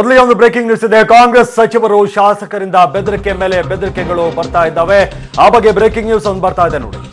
ಮೊದಲಿಗೆ ಒಂದು breaking news ಇದೆ ಕಾಂಗ್ರೆಸ್ ಸಚಿವರು ಶಾಸಕರಿಂದ ಬೆದರಿಕೆ ಮೇಲೆ ಬೆದರಿಕೆಗಳು ಬರ್ತಾ ಇದ್ದಾವೆ ಆ ಬಗ್ಗೆ ಬ್ರೇಕಿಂಗ್ ನ್ಯೂಸ್ ಒಂದು ಬರ್ತಾ ಇದೆ ನೋಡಿ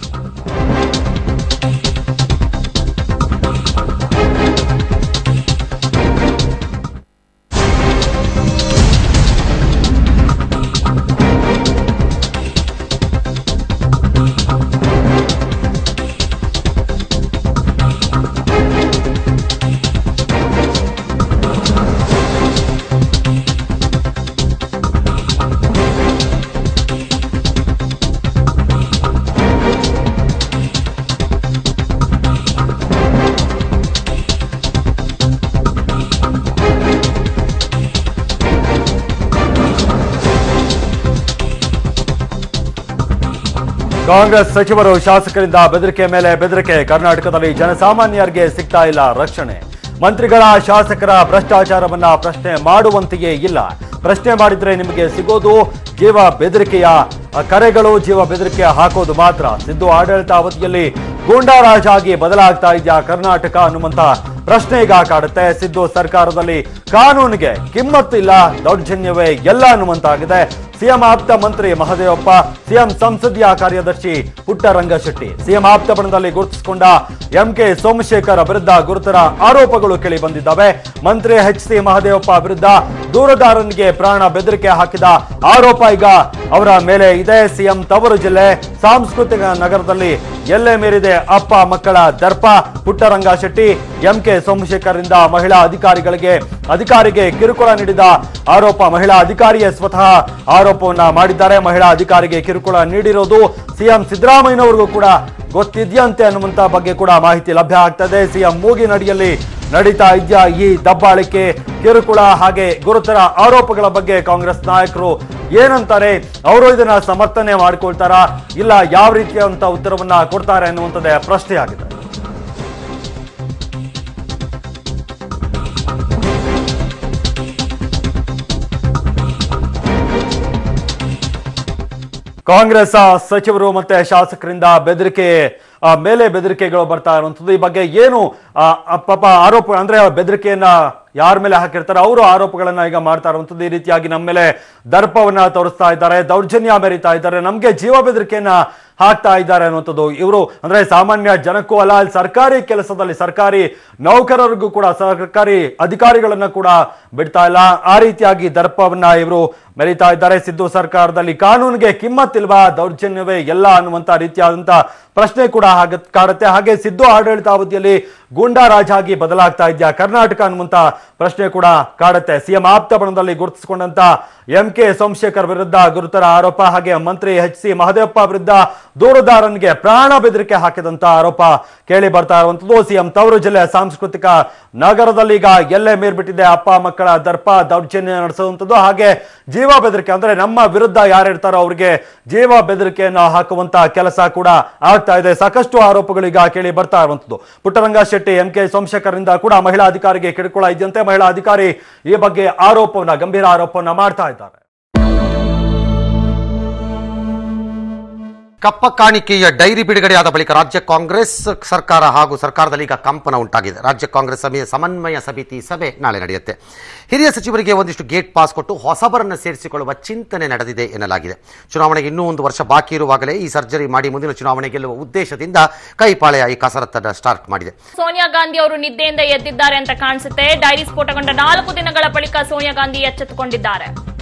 ಕಾಂಗ್ರೆಸ್ ಸಚಿವರು ಶಾಸಕರಿಂದ ಬೆದರಿಕೆ ಮೇಲೆ ಬೆದರಿಕೆ ಕರ್ನಾಟಕದಲ್ಲಿ ಜನಸಾಮಾನ್ಯರಿಗೆ ಸಿಗ್ತಾ ಇಲ್ಲ ರಕ್ಷಣೆ ಮಂತ್ರಿಗಳ ಶಾಸಕರ ಭ್ರಷ್ಟಾಚಾರವನ್ನ ಪ್ರಶ್ನೆ ಮಾಡುವಂತೆಯೇ ಇಲ್ಲ ಪ್ರಶ್ನೆ ಮಾಡಿದ್ರೆ ನಿಮಗೆ ಸಿಗೋದು ಜೀವ ಬೆದರಿಕೆಯ ಆ, ಕರೆಗಳು ಜೀವ ಬೆದರಿಕೆ ಹಾಕೋದು ಮಾತ್ರ ಸಿದ್ದು ಆಡಳಿತ ಅವಧಿಯಲ್ಲಿ ಗೂಂಡಾರಾಜ ಆಗಿ ಬದಲಾಗ್ತಾ ಇದೆಯಾ ಕರ್ನಾಟಕ ಅನ್ನುವಂತ ಪ್ರಶ್ನೆ ಈಗ ಕಾಡುತ್ತೆ ಸಿದ್ದು ಸರ್ಕಾರದಲ್ಲಿ ಕಾನೂನಿಗೆ ಕಿಮ್ಮತ್ತಿಲ್ಲ ದೌರ್ಜನ್ಯವೇ ಎಲ್ಲ ಅನ್ನುವಂತಾಗಿದೆ ಸಿಎಂ ಆಪ್ತ ಮಂತ್ರಿ ಮಹದೇವಪ್ಪ ಸಿಎಂ ಸಂಸದೀಯ ಕಾರ್ಯದರ್ಶಿ ಪುಟ್ಟರಂಗಶೆಟ್ಟಿ ಸಿಎಂ ಆಪ್ತ ಬಣದಲ್ಲಿ ಗುರುತಿಸಿಕೊಂಡ ಎಂಕೆ ಸೋಮಶೇಖರ್ ವಿರುದ್ಧ ಗುರುತರ ಆರೋಪಗಳು ಕೇಳಿ ಬಂದಿದ್ದಾವೆ ಮಂತ್ರಿ ಎಚ್ ಸಿ ಮಹದೇವಪ್ಪ ವಿರುದ್ಧ ದೂರದಾರನಿಗೆ ಪ್ರಾಣ ಬೆದರಿಕೆ ಹಾಕಿದ ಆರೋಪ ಈಗ ಅವರ ಮೇಲೆ ಇದೆ ಸಿಎಂ ತವರು ಜಿಲ್ಲೆ ಸಾಂಸ್ಕೃತಿಕ ನಗರದಲ್ಲಿ ಎಲ್ಲೇ ಮೀರಿದೆ ಅಪ್ಪ ಮಕ್ಕಳ ದರ್ಪ ಪುಟ್ಟರಂಗ ಶೆಟ್ಟಿ ಎಂಕೆ ಸೋಮಶೇಖರ್ ಇಂದ ಮಹಿಳಾ ಅಧಿಕಾರಿಗಳಿಗೆ ಅಧಿಕಾರಿಗೆ ಕಿರುಕುಳ ನೀಡಿದ ಆರೋಪ ಮಹಿಳಾ ಅಧಿಕಾರಿಯೇ ಸ್ವತಃ ಆರೋಪವನ್ನ ಮಾಡಿದ್ದಾರೆ ಮಹಿಳಾ ಅಧಿಕಾರಿಗೆ ಕಿರುಕುಳ ನೀಡಿರೋದು ಸಿಎಂ ಸಿದ್ದರಾಮಯ್ಯನವರಿಗೂ ಕೂಡ ಗೊತ್ತಿದ್ಯಂತೆ ಅನ್ನುವಂತ ಬಗ್ಗೆ ಕೂಡ ಮಾಹಿತಿ ಲಭ್ಯ ಆಗ್ತದೆ ಸಿಎಂ ಮೂಗಿನಡಿಯಲ್ಲಿ ನಡೀತಾ ಇದೆಯಾ ಈ ದಬ್ಬಾಳಿಕೆ ಕಿರುಕುಳ ಹಾಗೆ ಗುರುತರ ಆರೋಪಗಳ ಬಗ್ಗೆ ಕಾಂಗ್ರೆಸ್ ನಾಯಕರು ಏನಂತಾರೆ ಅವರು ಇದನ್ನ ಸಮರ್ಥನೆ ಮಾಡ್ಕೊಳ್ತಾರಾ ಇಲ್ಲ ಯಾವ ರೀತಿಯಂತ ಉತ್ತರವನ್ನ ಕೊಡ್ತಾರೆ ಅನ್ನುವಂಥದ್ದೇ ಪ್ರಶ್ನೆಯಾಗಿದೆ ಕಾಂಗ್ರೆಸ್ ಆ, ಸಚಿವರು ಮತ್ತೆ ಶಾಸಕರಿಂದ ಬೆದರಿಕೆ ಆ, ಮೇಲೆ ಬೆದರಿಕೆಗಳು ಬರ್ತಾ ಇರುವಂತದ್ದು ಈ ಬಗ್ಗೆ ಏನು ಆ, ಆ, ಪಾಪ ಆರೋಪ ಅಂದ್ರೆ ಬೆದರಿಕೆಯನ್ನ ಯಾರ ಮೇಲೆ ಹಾಕಿರ್ತಾರೆ ಅವರು ಆರೋಪಗಳನ್ನ ಈಗ ಮಾಡ್ತಾ ಇರುವಂತದ್ದು ಈ ರೀತಿಯಾಗಿ ನಮ್ಮ ಮೇಲೆ ದರ್ಪವನ್ನ ತೋರಿಸ್ತಾ ಇದ್ದಾರೆ ದೌರ್ಜನ್ಯ ಮೆರಿತಾ ಇದ್ದಾರೆ ನಮ್ಗೆ ಜೀವ ಬೆದರಿಕೆಯನ್ನ ಹಾಕ್ತಾ ಇದ್ದಾರೆ ಅನ್ನುವಂಥದ್ದು ಇವರು ಅಂದ್ರೆ ಸಾಮಾನ್ಯ ಜನಕ್ಕೂ ಅಲ್ಲ ಅಲ್ಲಿ ಸರ್ಕಾರಿ ಕೆಲಸದಲ್ಲಿ ಸರ್ಕಾರಿ ನೌಕರರಿಗೂ ಕೂಡ ಸರ್ಕಾರಿ ಅಧಿಕಾರಿಗಳನ್ನ ಕೂಡ ಬಿಡ್ತಾ ಇಲ್ಲ ಆ ರೀತಿಯಾಗಿ ದರ್ಪವನ್ನ ಇವರು ಮೆರಿತಾ ಇದ್ದಾರೆ ಸಿದ್ದು ಸರ್ಕಾರದಲ್ಲಿ ಕಾನೂನಿಗೆ ಕಿಮ್ಮತ್ತಿಲ್ವಾ ದೌರ್ಜನ್ಯವೇ ಎಲ್ಲ ಅನ್ನುವಂತ ರೀತಿಯಾದಂತ ಪ್ರಶ್ನೆ ಕೂಡ ಹಾಗ ಕಾಡುತ್ತೆ ಹಾಗೆ ಸಿದ್ದು ಆಡಳಿತಾವಧಿಯಲ್ಲಿ ಗೂಂಡಾರಾಜ ಆಗಿ ಬದಲಾಗ್ತಾ ಇದೆಯಾ ಕರ್ನಾಟಕ ಅನ್ನುವಂತ ಪ್ರಶ್ನೆ ಕೂಡ ಕಾಡುತ್ತೆ ಸಿಎಂ ಆಪ್ತ ಬಣದಲ್ಲಿ ಗುರುತಿಸಿಕೊಂಡಂತ ಎಂ ಕೆ ಸೋಮಶೇಖರ್ ವಿರುದ್ಧ ಗುರುತರ ಆರೋಪ ಹಾಗೆ ಮಂತ್ರಿ ಎಚ್ ಸಿ ಮಹದೇವಪ್ಪ ವಿರುದ್ಧ ದೂರುದಾರನಿಗೆ ಪ್ರಾಣ ಬೆದರಿಕೆ ಹಾಕಿದಂತ ಆರೋಪ ಕೇಳಿ ಬರ್ತಾ ಇರುವಂತದ್ದು ಸಿಎಂ ತವರು ಜಿಲ್ಲೆ ಸಾಂಸ್ಕೃತಿಕ ನಗರದಲ್ಲಿ ಈಗ ಎಲ್ಲೇ ಮೀರ್ಬಿಟ್ಟಿದೆ ಅಪ್ಪ ಮಕ್ಕಳ ದರ್ಪ ದೌರ್ಜನ್ಯ ನಡೆಸುವಂಥದ್ದು ಹಾಗೆ ಜೀವ ಬೆದರಿಕೆ ಅಂದ್ರೆ ನಮ್ಮ ವಿರುದ್ಧ ಯಾರಿರ್ತಾರೋ ಅವರಿಗೆ ಜೀವ ಬೆದರಿಕೆಯನ್ನು ಹಾಕುವಂತ ಕೆಲಸ ಕೂಡ ಆಗ್ತಾ ಇದೆ ಸಾಕಷ್ಟು ಆರೋಪಗಳು ಈಗ ಕೇಳಿ ಬರ್ತಾ ಇರುವಂತದ್ದು ಪುಟ್ಟರಂಗ ಶೆಟ್ಟಿ ಎಂ ಕೆ ಸೋಮಶೇಖರ್ನಿಂದ ಕೂಡ ಮಹಿಳಾ ಅಧಿಕಾರಿಗೆ ಕಿರುಕುಳ ಇದೆಯಂತೆ ಮಹಿಳಾ ಅಧಿಕಾರಿ ಈ ಬಗ್ಗೆ ಆರೋಪವನ್ನ ಗಂಭೀರ ಆರೋಪವನ್ನ ಮಾಡ್ತಾ ಇದ್ದಾರೆ ಕಪ್ಪ ಕಾಣಿಕೆಯ ಡೈರಿ ಬಿಡುಗಡೆಯಾದ ಬಳಿಕ ರಾಜ್ಯ ಕಾಂಗ್ರೆಸ್ ಸರ್ಕಾರ ಹಾಗೂ ಸರ್ಕಾರದಲ್ಲಿ ಈಗ ಕಂಪನ ಉಂಟಾಗಿದೆ ರಾಜ್ಯ ಕಾಂಗ್ರೆಸ್ ಸಭೆಯ ಸಮನ್ವಯ ಸಮಿತಿ ಸಭೆ ನಾಳೆ ನಡೆಯುತ್ತೆ ಹಿರಿಯ ಸಚಿವರಿಗೆ ಒಂದಿಷ್ಟು ಗೇಟ್ ಪಾಸ್ ಕೊಟ್ಟು ಹೊಸಬರನ್ನು ಸೇರಿಸಿಕೊಳ್ಳುವ ಚಿಂತನೆ ನಡೆದಿದೆ ಎನ್ನಲಾಗಿದೆ ಚುನಾವಣೆಗೆ ಇನ್ನೂ ಒಂದು ವರ್ಷ ಬಾಕಿ ಇರುವಾಗಲೇ ಈ ಸರ್ಜರಿ ಮಾಡಿ ಮುಂದಿನ ಚುನಾವಣೆ ಗೆಲ್ಲುವ ಉದ್ದೇಶದಿಂದ ಕೈಪಾಳೆಯ ಈ ಕಸರತ್ತನ್ನು ಸ್ಟಾರ್ಟ್ ಮಾಡಿದೆ ಸೋನಿಯಾ ಗಾಂಧಿ ಅವರು ನಿದ್ದೆಯಿಂದ ಎದ್ದಿದ್ದಾರೆ ಅಂತ ಕಾಣಿಸುತ್ತೆ ಡೈರಿ ಸ್ಫೋಟಗೊಂಡ ನಾಲ್ಕು ದಿನಗಳ ಬಳಿಕ ಸೋನಿಯಾ ಗಾಂಧಿ ಎಚ್ಚೆತ್ತುಕೊಂಡಿದ್ದಾರೆ